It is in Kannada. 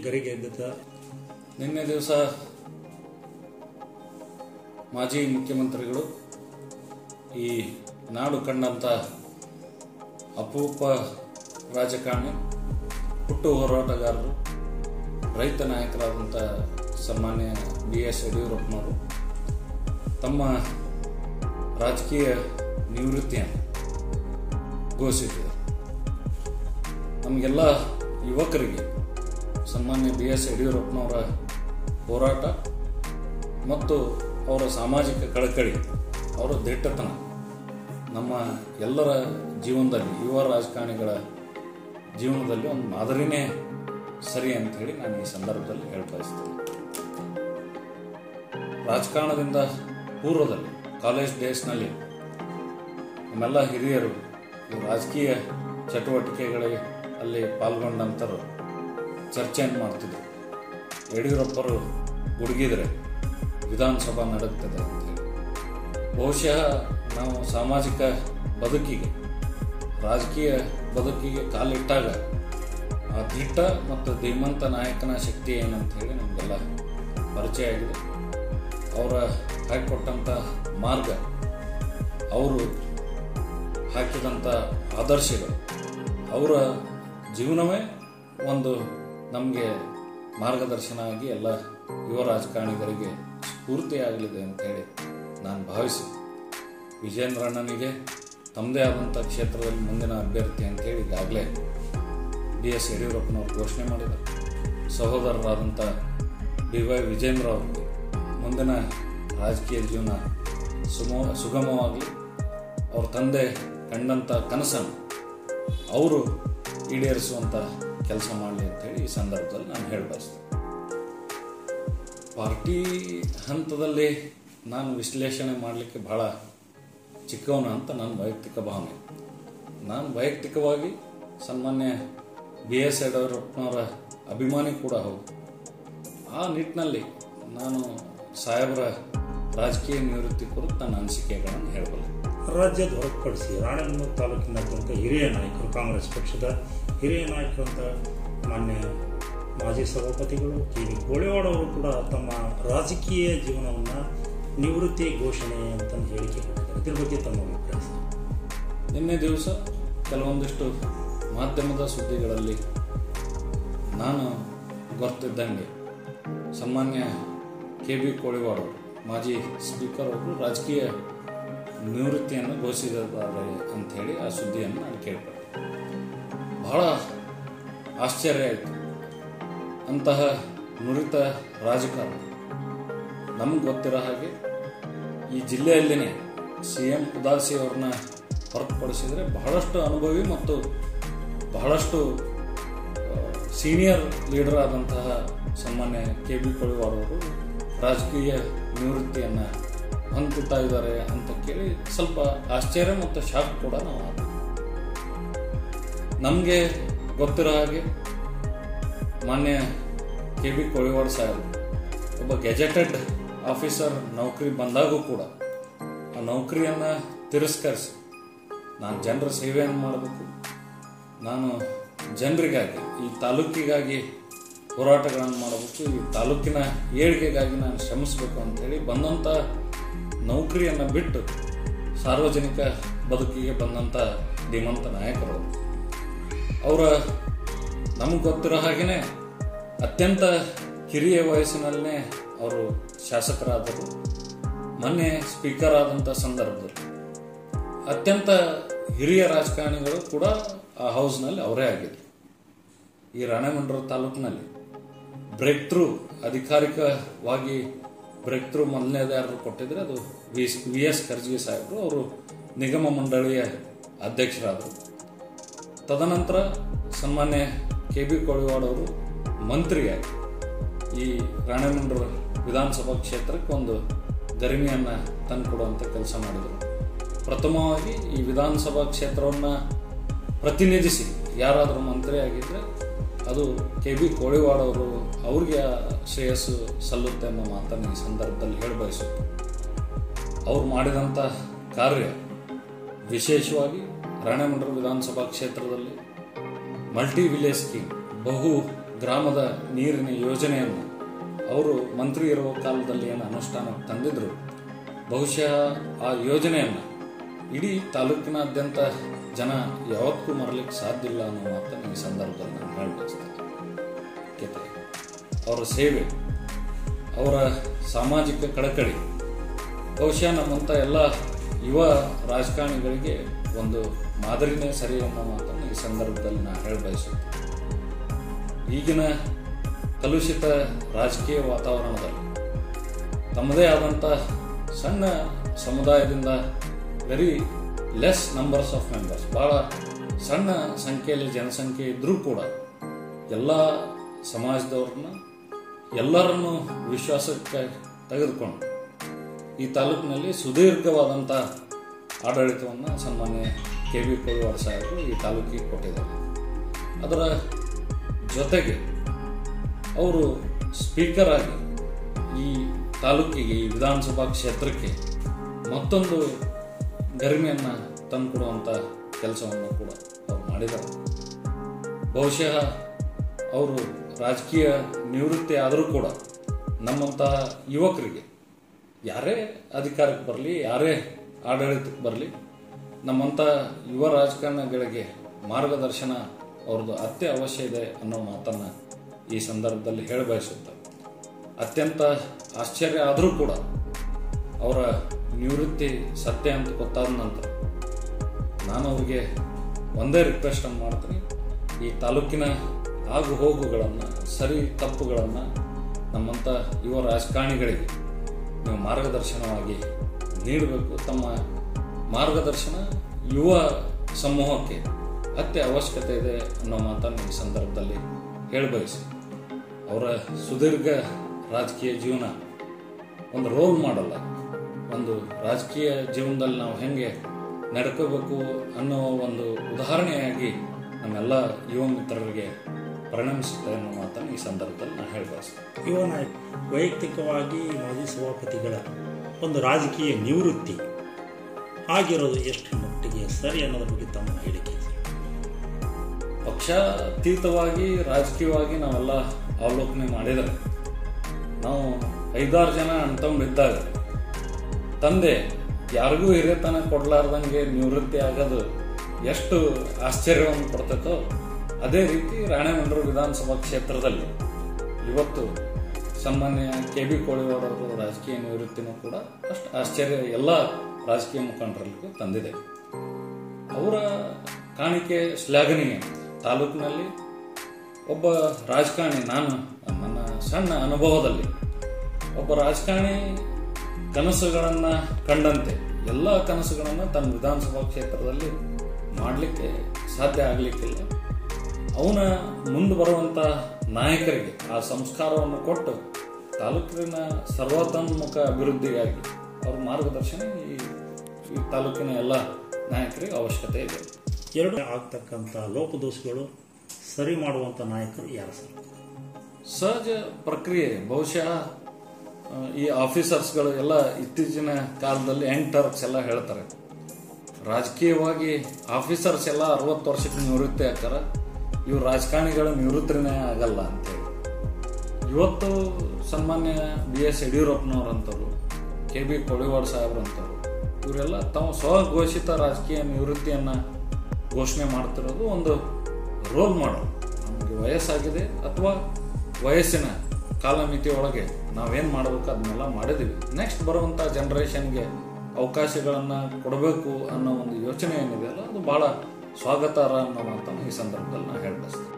ಗರಿಗೆ ಎದ್ದ ನಿನ್ನೆ ದಿವಸ ಮಾಜಿ ಮುಖ್ಯಮಂತ್ರಿಗಳು ಈ ನಾಡು ಕಂಡಂಥ ಅಪರೂಪ ರಾಜಕಾರಣಿ ಹುಟ್ಟು ಹೋರಾಟಗಾರರು ರೈತ ನಾಯಕರಾದಂಥ ಸನ್ಮಾನ್ಯ ಬಿ ಎಸ್ ಯಡಿಯೂರಪ್ಪನವರು ತಮ್ಮ ರಾಜಕೀಯ ನಿವೃತ್ತಿಯನ್ನು ಘೋಷಿಸಿದರು ನಮಗೆಲ್ಲ ಯುವಕರಿಗೆ ಸನ್ಮಾನ್ಯ ಬಿ ಎಸ್ ಯಡಿಯೂರಪ್ಪನವರ ಹೋರಾಟ ಮತ್ತು ಅವರ ಸಾಮಾಜಿಕ ಕಳಕಳಿ ಅವರ ದಿಟ್ಟತನ ನಮ್ಮ ಎಲ್ಲರ ಜೀವನದಲ್ಲಿ ಯುವ ರಾಜಕಾರಣಿಗಳ ಜೀವನದಲ್ಲಿ ಒಂದು ಮಾದರಿನೇ ಸರಿ ಅಂತ ಹೇಳಿ ನಾನು ಈ ಸಂದರ್ಭದಲ್ಲಿ ಹೇಳ ಬಯಸ್ತೇನೆ ರಾಜಕಾರಣದಿಂದ ಪೂರ್ವದಲ್ಲಿ ಕಾಲೇಜ್ ಡೇಸ್ನಲ್ಲಿ ನಮ್ಮೆಲ್ಲ ಹಿರಿಯರು ಈ ರಾಜಕೀಯ ಚಟುವಟಿಕೆಗಳಿಗೆ ಅಲ್ಲಿ ಪಾಲ್ಗೊಂಡಂಥರು ಚರ್ಚೆಯನ್ನು ಮಾಡ್ತಿದ್ರು ಯಡಿಯೂರಪ್ಪರು ಗುಡುಗಿದ್ರೆ ವಿಧಾನಸಭಾ ನಡಗ್ತದೆ ಅಂತ ಹೇಳಿ ಬಹುಶಃ ನಾವು ಸಾಮಾಜಿಕ ಬದುಕಿಗೆ ರಾಜಕೀಯ ಬದುಕಿಗೆ ಕಾಲಿಟ್ಟಾಗ ಆ ದಿಟ್ಟ ಮತ್ತು ಧೀಮಂತ ನಾಯಕನ ಶಕ್ತಿ ಏನಂತ ಹೇಳಿ ನಮಗೆಲ್ಲ ಪರಿಚಯ ಆಗಿದೆ ಅವರ ಹಾಕಿಕೊಟ್ಟಂಥ ಮಾರ್ಗ ಅವರು ಹಾಕಿದಂಥ ಆದರ್ಶಗಳು ಅವರ ಜೀವನವೇ ಒಂದು ನಮಗೆ ಮಾರ್ಗದರ್ಶನ ಆಗಿ ಎಲ್ಲ ಯುವ ರಾಜಕಾರಣಿಗರಿಗೆ ಸ್ಫೂರ್ತಿಯಾಗಲಿದೆ ಅಂತೇಳಿ ನಾನು ಭಾವಿಸಿ ವಿಜೇಂದ್ರಣ್ಣನಿಗೆ ತಮ್ಮದೇ ಆದಂಥ ಕ್ಷೇತ್ರದಲ್ಲಿ ಮುಂದಿನ ಅಭ್ಯರ್ಥಿ ಅಂತೇಳಿ ಈಗಾಗಲೇ ಬಿ ಎಸ್ ಯಡಿಯೂರಪ್ಪನವರು ಘೋಷಣೆ ಮಾಡಿದರು ಸಹೋದರರಾದಂಥ ಡಿ ವೈ ವಿಜೇಂದ್ರ ಅವರಿಗೆ ಮುಂದಿನ ರಾಜಕೀಯ ಜೀವನ ಸುಮ ಸುಗಮವಾಗಲಿ ಅವ್ರ ತಂದೆ ಕಂಡಂಥ ಕನಸನ್ನು ಅವರು ಈಡೇರಿಸುವಂಥ ಕೆಲಸ ಮಾಡಲಿ ಅಂತೇಳಿ ಈ ಸಂದರ್ಭದಲ್ಲಿ ನಾನು ಹೇಳಿ ಬಯಸ್ತೇನೆ ಪಾರ್ಟಿ ಹಂತದಲ್ಲಿ ನಾನು ವಿಶ್ಲೇಷಣೆ ಮಾಡಲಿಕ್ಕೆ ಬಹಳ ಚಿಕ್ಕವನು ಅಂತ ನನ್ನ ವೈಯಕ್ತಿಕ ಭಾವನೆ ನಾನು ವೈಯಕ್ತಿಕವಾಗಿ ಸನ್ಮಾನ್ಯ ಬಿ ಎಸ್ ಯಡಿಯೂರಪ್ಪನವರ ಅಭಿಮಾನಿ ಕೂಡ ಹೌದು ಆ ನಿಟ್ಟಿನಲ್ಲಿ ನಾನು ಸಾಹೇಬರ ರಾಜಕೀಯ ನಿವೃತ್ತಿ ಕುರಿತು ನನ್ನ ಅನಿಸಿಕೆಗಳನ್ನು ಹೇಳಬಲ್ಲೆ ರಾಜ್ಯದ ಹೊರತುಪಡಿಸಿ ರಾಣೆಬೆನ್ನೂರು ತಾಲೂಕಿನಾದ್ಯಂತ ಹಿರಿಯ ನಾಯಕರು ಕಾಂಗ್ರೆಸ್ ಪಕ್ಷದ ಹಿರಿಯ ನಾಯಕರು ಅಂತ ಮಾನ್ಯ ಮಾಜಿ ಸಭಾಪತಿಗಳು ಕೆ ವಿ ಗೋಳೆವಾಡ್ ಅವರು ಕೂಡ ತಮ್ಮ ರಾಜಕೀಯ ಜೀವನವನ್ನು ನಿವೃತ್ತಿ ಘೋಷಣೆ ಅಂತಂದು ಹೇಳಿಕೆ ಕೊಟ್ಟಿದ್ದಾರೆ ಇದ್ರ ಬಗ್ಗೆ ತಮ್ಮ ಅಭಿಪ್ರಾಯ ಸರ್? ನಿನ್ನೆ ದಿವಸ ಕೆಲವೊಂದಿಷ್ಟು ಮಾಧ್ಯಮದ ಸುದ್ದಿಗಳಲ್ಲಿ ನಾನು ಗೊತ್ತಿದ್ದಂಗೆ ಸನ್ಮಾನ್ಯ ಕೆ ಬಿ ಕೋಳಿವಾಡ್ ಅವರು ಮಾಜಿ ಸ್ಪೀಕರ್ ಅವರು ರಾಜಕೀಯ ನಿವೃತ್ತಿಯನ್ನು ಘೋಷಿಸಿದ್ದಾರೆ ಅಂಥೇಳಿ ಆ ಸುದ್ದಿಯನ್ನು ನಾನು ಕೇಳ್ಪಟ್ಟೆ ಬಹಳ ಆಶ್ಚರ್ಯ ಆಯಿತು ಅಂತಹ ನುರಿತ ರಾಜಕಾರಣ ನಮ್ಗೆ ಗೊತ್ತಿರೋ ಹಾಗೆ ಈ ಜಿಲ್ಲೆಯಲ್ಲಿನೇ ಸಿ ಎಂ ಉದಾಸಿ ಅವ್ರನ್ನ ಹೊರತುಪಡಿಸಿದರೆ ಬಹಳಷ್ಟು ಅನುಭವಿ ಮತ್ತು ಬಹಳಷ್ಟು ಸೀನಿಯರ್ ಲೀಡರ್ ಆದಂತಹ ಸನ್ಮಾನ್ಯ ಕೆ ಬಿ ಕೊಳಿವಾಡ್ ಅವರು ರಾಜಕೀಯ ನಿವೃತ್ತಿಯನ್ನು ಹೊಂದುತ್ತಾ ಇದ್ದಾರೆ ಅಂತ ಕೇಳಿ ಸ್ವಲ್ಪ ಆಶ್ಚರ್ಯ ಮತ್ತು ಶಾಕ್ ಕೂಡ ನಾವು ಆದ್ವಿ. ನಮಗೆ ಗೊತ್ತಿರೋ ಹಾಗೆ ಮಾನ್ಯ ಕೆ ಬಿ ಕೋಳಿವಾಡ್ ಸಾಹೇಬ್ ಒಬ್ಬ ಗೆಜೆಟೆಡ್ ಆಫೀಸರ್ ನೌಕರಿ ಬಂದಾಗೂ ಕೂಡ ಆ ನೌಕರಿಯನ್ನು ತಿರಸ್ಕರಿಸಿ ನಾನು ಜನರ ಸೇವೆಯನ್ನು ಮಾಡಬೇಕು ನಾನು ಜನರಿಗಾಗಿ ಈ ತಾಲೂಕಿಗಾಗಿ ಹೋರಾಟಗಳನ್ನು ಮಾಡಬೇಕು ಈ ತಾಲೂಕಿನ ಏಳಿಗೆಗಾಗಿ ನಾನು ಶ್ರಮಿಸಬೇಕು ಅಂತೇಳಿ ಬಂದಂಥ ನೌಕರಿಯನ್ನು ಬಿಟ್ಟು ಸಾರ್ವಜನಿಕ ಬದುಕಿಗೆ ಬಂದಂಥ ಧೀಮಂತ ನಾಯಕರು ಅವರ ನಮಗೆ ಗೊತ್ತಿರೋ ಹಾಗೆಯೇ ಅತ್ಯಂತ ಕಿರಿಯ ವಯಸ್ಸಿನಲ್ಲೇ ಅವರು ಶಾಸಕರಾದರು ಮೊನ್ನೆ ಸ್ಪೀಕರ್ ಆದಂಥ ಸಂದರ್ಭದಲ್ಲಿ ಅತ್ಯಂತ ಹಿರಿಯ ರಾಜಕಾರಣಿಗಳು ಕೂಡ ಆ ಹೌಸ್ನಲ್ಲಿ ಅವರೇ ಆಗಿದ್ರು ಈ ರಾಣೆಮಂಡ್ರ ತಾಲೂಕಿನಲ್ಲಿ ಬ್ರೇಕ್ ಥ್ರೂ ಅಧಿಕಾರಿಕವಾಗಿ ಬ್ರೇಕ್ ಥ್ರೂ ಮೊದಲನೇದಾರರು ಕೊಟ್ಟಿದ್ರೆ ಅದು ವಿ ವಿ ಎಸ್ ಕರ್ಜಗಿ ಸಾಹೇಬರು ಅವರು ನಿಗಮ ಮಂಡಳಿಯ ಅಧ್ಯಕ್ಷರಾದರು ತದನಂತರ ಸನ್ಮಾನ್ಯ ಕೆ ಬಿ ಕೋಳಿವಾಡ್ ಅವರು ಮಂತ್ರಿಯಾಗಿ ಈ ರಾಣೆಮಂಡ್ರ ವಿಧಾನಸಭಾ ಕ್ಷೇತ್ರಕ್ಕೆ ಒಂದು ಗರಿಮೆಯನ್ನು ತಂದುಕೊಡುವಂಥ ಕೆಲಸ ಮಾಡಿದರು ಪ್ರಥಮವಾಗಿ ಈ ವಿಧಾನಸಭಾ ಕ್ಷೇತ್ರವನ್ನು ಪ್ರತಿನಿಧಿಸಿ ಯಾರಾದರೂ ಮಂತ್ರಿ ಆಗಿದ್ದರೆ ಅದು ಕೆ ಬಿ ಕೋಳಿವಾಡ್ ಅವರು ಅವ್ರಿಗೆ ಆ ಶ್ರೇಯಸ್ಸು ಸಲ್ಲುತ್ತೆ ಅನ್ನೋ ಮಾತನ್ನು ಈ ಸಂದರ್ಭದಲ್ಲಿ ಹೇಳಿ ಬಯಸುತ್ತೆ ಅವ್ರು ಮಾಡಿದಂಥ ಕಾರ್ಯ ವಿಶೇಷವಾಗಿ ರಾಣೆಮಂಡ್ರ ವಿಧಾನಸಭಾ ಕ್ಷೇತ್ರದಲ್ಲಿ ಮಲ್ಟಿ ವಿಲೇಜ್ ಸ್ಕೀಮ್ ಬಹು ಗ್ರಾಮದ ನೀರಿನ ಯೋಜನೆಯನ್ನು ಅವರು ಮಂತ್ರಿ ಇರುವ ಕಾಲದಲ್ಲಿ ಏನು ಅನುಷ್ಠಾನಕ್ಕೆ ತಂದಿದ್ರು ಬಹುಶಃ ಆ ಯೋಜನೆಯನ್ನು ಇಡೀ ತಾಲೂಕಿನಾದ್ಯಂತ ಜನ ಯಾವತ್ತೂ ಮರಲಿಕ್ಕೆ ಸಾಧ್ಯ ಇಲ್ಲ ಅನ್ನೋ ಮಾತನ್ನು ಈ ಸಂದರ್ಭದಲ್ಲಿ ನಾನು ಹೇಳಬಯಸ್ತೇನೆ ಯಾಕೆ ಅವರ ಸೇವೆ ಅವರ ಸಾಮಾಜಿಕ ಕಳಕಳಿ ಬಹುಶಃ ನಮ್ಮಂಥ ಎಲ್ಲ ಯುವ ರಾಜಕಾರಣಿಗಳಿಗೆ ಒಂದು ಮಾದರಿನೇ ಸರಿ ಅನ್ನೋ ಮಾತನ್ನು ಈ ಸಂದರ್ಭದಲ್ಲಿ ನಾನು ಹೇಳಬಯಸುತ್ತೇನೆ ಈಗಿನ ಕಲುಷಿತ ರಾಜಕೀಯ ವಾತಾವರಣದಲ್ಲಿ ತಮ್ಮದೇ ಆದಂಥ ಸಣ್ಣ ಸಮುದಾಯದಿಂದ very less numbers of members ಭಾಳ ಸಣ್ಣ ಸಂಖ್ಯೆಯಲ್ಲಿ ಜನಸಂಖ್ಯೆ ಇದ್ದರೂ ಕೂಡ ಎಲ್ಲ ಸಮಾಜದವ್ರನ್ನ ಎಲ್ಲರನ್ನು ವಿಶ್ವಾಸಕ್ಕೆ ತೆಗೆದುಕೊಂಡು ಈ ತಾಲೂಕಿನಲ್ಲಿ ಸುದೀರ್ಘವಾದಂಥ ಆಡಳಿತವನ್ನು ಸನ್ಮಾನ್ಯ ಕೆ ವಿ ಕೋಳಿವಾಡ ಸಾಹೇಬರು ಈ ತಾಲೂಕಿಗೆ ಕೊಟ್ಟಿದ್ದಾರೆ ಅದರ ಜೊತೆಗೆ ಅವರು ಸ್ಪೀಕರ್ ಆಗಿ ಈ ತಾಲೂಕಿಗೆ ಈ ವಿಧಾನಸಭಾ ಕ್ಷೇತ್ರಕ್ಕೆ ಮತ್ತೊಂದು ಗರಿಮೆಯನ್ನು ತಂದುಕೊಡುವಂಥ ಕೆಲಸವನ್ನು ಕೂಡ ಅವ್ರು ಮಾಡಿದ್ದಾರೆ ಬಹುಶಃ ಅವರು ರಾಜಕೀಯ ನಿವೃತ್ತಿ ಆದರೂ ಕೂಡ ನಮ್ಮಂತಹ ಯುವಕರಿಗೆ ಯಾರೇ ಅಧಿಕಾರಕ್ಕೆ ಬರಲಿ ಯಾರೇ ಆಡಳಿತಕ್ಕೆ ಬರಲಿ ನಮ್ಮಂಥ ಯುವ ರಾಜಕಾರಣಿಗಳಿಗೆ ಮಾರ್ಗದರ್ಶನ ಅವ್ರದ್ದು ಅತ್ಯ ಅವಶ್ಯ ಇದೆ ಅನ್ನೋ ಮಾತನ್ನು ಈ ಸಂದರ್ಭದಲ್ಲಿ ಹೇಳಬಯಸುತ್ತೆ ಅತ್ಯಂತ ಆಶ್ಚರ್ಯ ಆದರೂ ಕೂಡ ಅವರ ನಿವೃತ್ತಿ ಸತ್ಯ ಅಂತ ಗೊತ್ತಾದ ನಂತರ ನಾನು ಅವ್ರಿಗೆ ಒಂದೇ ರಿಕ್ವೆಸ್ಟನ್ನು ಮಾಡ್ತೀನಿ ಈ ತಾಲೂಕಿನ ಆಗು ಹೋಗುಗಳನ್ನು ಸರಿ ತಪ್ಪುಗಳನ್ನು ನಮ್ಮಂಥ ಯುವ ರಾಜಕಾರಣಿಗಳಿಗೆ ನೀವು ಮಾರ್ಗದರ್ಶನವಾಗಿ ನೀಡಬೇಕು ತಮ್ಮ ಮಾರ್ಗದರ್ಶನ ಯುವ ಸಮೂಹಕ್ಕೆ ಅತ್ಯ ಅವಶ್ಯಕತೆ ಇದೆ ಅನ್ನೋ ಮಾತನ್ನು ಈ ಸಂದರ್ಭದಲ್ಲಿ ಹೇಳಬಯಸಿ ಅವರ ಸುದೀರ್ಘ ರಾಜಕೀಯ ಜೀವನ ಒಂದು ರೋಲ್ ಮಾಡಲ್ಲ ಒಂದು ರಾಜಕೀಯ ಜೀವನದಲ್ಲಿ ನಾವು ಹೆಂಗೆ ನಡ್ಕೋಬೇಕು ಅನ್ನೋ ಒಂದು ಉದಾಹರಣೆಯಾಗಿ ನಮ್ಮೆಲ್ಲ ಯುವ ಮಿತ್ರರಿಗೆ ಪರಿಣಮಿಸುತ್ತೆ ಅನ್ನೋ ಮಾತನ್ನು ಈ ಸಂದರ್ಭದಲ್ಲಿ ನಾನು ಹೇಳಬಯಸ್ತೇನೆ ಯುವ ನಾಯಕ ವೈಯಕ್ತಿಕವಾಗಿ ಮಾಜಿ ಸಭಾಪತಿಗಳ ಒಂದು ರಾಜಕೀಯ ನಿವೃತ್ತಿ ಆಗಿರೋದು ಎಷ್ಟು ಮಟ್ಟಿಗೆ ಸರಿ ಅನ್ನೋದ್ರ ಬಗ್ಗೆ ತಮ್ಮ ಹೇಳಿಕೆ ಇದೆ. ಪಕ್ಷಾತೀತವಾಗಿ ರಾಜಕೀಯವಾಗಿ ನಾವೆಲ್ಲ ಅವಲೋಕನೆ ಮಾಡಿದರೆ ನಾವು ಐದಾರು ಜನ ಅಣ್ತಂಬಿದ್ದಾಗ ತಂದೆ ಯಾರಿಗೂ ಹಿರಿಯತನ ಕೊಡ್ಲಾರ್ದಂಗೆ ನಿವೃತ್ತಿ ಆಗೋದು ಎಷ್ಟು ಆಶ್ಚರ್ಯವನ್ನು ಕೊಡ್ತೈತೋ ಅದೇ ರೀತಿ ರಾಣೆಬೆನ್ನೂರು ವಿಧಾನಸಭಾ ಕ್ಷೇತ್ರದಲ್ಲಿ ಇವತ್ತು ಸನ್ಮಾನ್ಯ ಕೆ ಬಿ ಕೋಳಿವಾಡ ಅವರು ರಾಜಕೀಯ ನಿವೃತ್ತಿನೂ ಕೂಡ ಅಷ್ಟು ಆಶ್ಚರ್ಯ ಎಲ್ಲ ರಾಜಕೀಯ ಮುಖಂಡರಲ್ಲಿಗೂ ತಂದಿದೆ ಅವರ ಕಾಣಿಕೆ ಶ್ಲಾಘನೀಯ ತಾಲೂಕಿನಲ್ಲಿ ಒಬ್ಬ ರಾಜಕಾರಣಿ ನಾನು ನನ್ನ ಸಣ್ಣ ಅನುಭವದಲ್ಲಿ ಒಬ್ಬ ರಾಜಕಾರಣಿ ಕನಸುಗಳನ್ನು ಕಂಡಂತೆ ಎಲ್ಲ ಕನಸುಗಳನ್ನು ತನ್ನ ವಿಧಾನಸಭಾ ಕ್ಷೇತ್ರದಲ್ಲಿ ಮಾಡಲಿಕ್ಕೆ ಸಾಧ್ಯ ಆಗಲಿಕ್ಕಿಲ್ಲ ಅವನ ಮುಂದೆ ಬರುವಂಥ ನಾಯಕರಿಗೆ ಆ ಸಂಸ್ಕಾರವನ್ನು ಕೊಟ್ಟು ತಾಲೂಕಿನ ಸರ್ವತೋನ್ಮುಖ ಅಭಿವೃದ್ಧಿಗಾಗಿ ಅವ್ರ ಮಾರ್ಗದರ್ಶನ ಈ ಈ ತಾಲೂಕಿನ ಎಲ್ಲ ನಾಯಕರಿಗೆ ಅವಶ್ಯಕತೆ ಇದೆ ಎರಡು ಆಗ್ತಕ್ಕಂಥ ಲೋಪದೋಷಗಳು ಸರಿ ಮಾಡುವಂಥ ನಾಯಕರು ಯಾರು ಸರ್ ಸಹಜ ಪ್ರಕ್ರಿಯೆ ಬಹುಶಃ ಆ, ಈ ಆಫೀಸರ್ಸ್ಗಳು ಎಲ್ಲ ಇತ್ತೀಚಿನ ಕಾಲದಲ್ಲಿ ಯಂಗ್ ಟರ್ಕ್ಸ್ ಎಲ್ಲ ಹೇಳ್ತಾರೆ ರಾಜಕೀಯವಾಗಿ ಆಫೀಸರ್ಸ್ ಎಲ್ಲ ಅರವತ್ತು ವರ್ಷಕ್ಕೆ ನಿವೃತ್ತಿ ಆಗ್ತಾರ ಇವ್ರು ರಾಜಕಾರಣಿಗಳು ನಿವೃತ್ತಿನೇ ಆಗಲ್ಲ ಅಂತೇಳಿ ಇವತ್ತು ಸನ್ಮಾನ್ಯ ಬಿ ಎಸ್ ಯಡಿಯೂರಪ್ಪನವರಂಥವ್ರು ಕೆ ಬಿ ಕೋಳಿವಾಡ ಸಾಹೇಬ್ರಂಥವ್ರು ಇವರೆಲ್ಲ ತಾವು ಸ್ವಘೋಷಿತ ರಾಜಕೀಯ ನಿವೃತ್ತಿಯನ್ನು ಘೋಷಣೆ ಮಾಡ್ತಿರೋದು ಒಂದು ರೋಲ್ ಮಾಡಲ್ ನಮಗೆ ವಯಸ್ಸಾಗಿದೆ ಅಥವಾ ವಯಸ್ಸಿನ ಕಾಲಮಿತಿ ಒಳಗೆ ನಾವೇನು ಮಾಡಬೇಕು ಅದನ್ನೆಲ್ಲ ಮಾಡಿದ್ದೀವಿ ನೆಕ್ಸ್ಟ್ ಬರುವಂಥ ಜನ್ರೇಷನ್ಗೆ ಅವಕಾಶಗಳನ್ನು ಕೊಡಬೇಕು ಅನ್ನೋ ಒಂದು ಯೋಚನೆ ಏನಿದೆ ಅಲ್ಲ ಅದು ಭಾಳ ಸ್ವಾಗತಾರ್ಹ ಅನ್ನೋ ಮಾತನ್ನು ಈ ಸಂದರ್ಭದಲ್ಲಿ ನಾನು ಹೇಳಬಯಸ್ತೀನಿ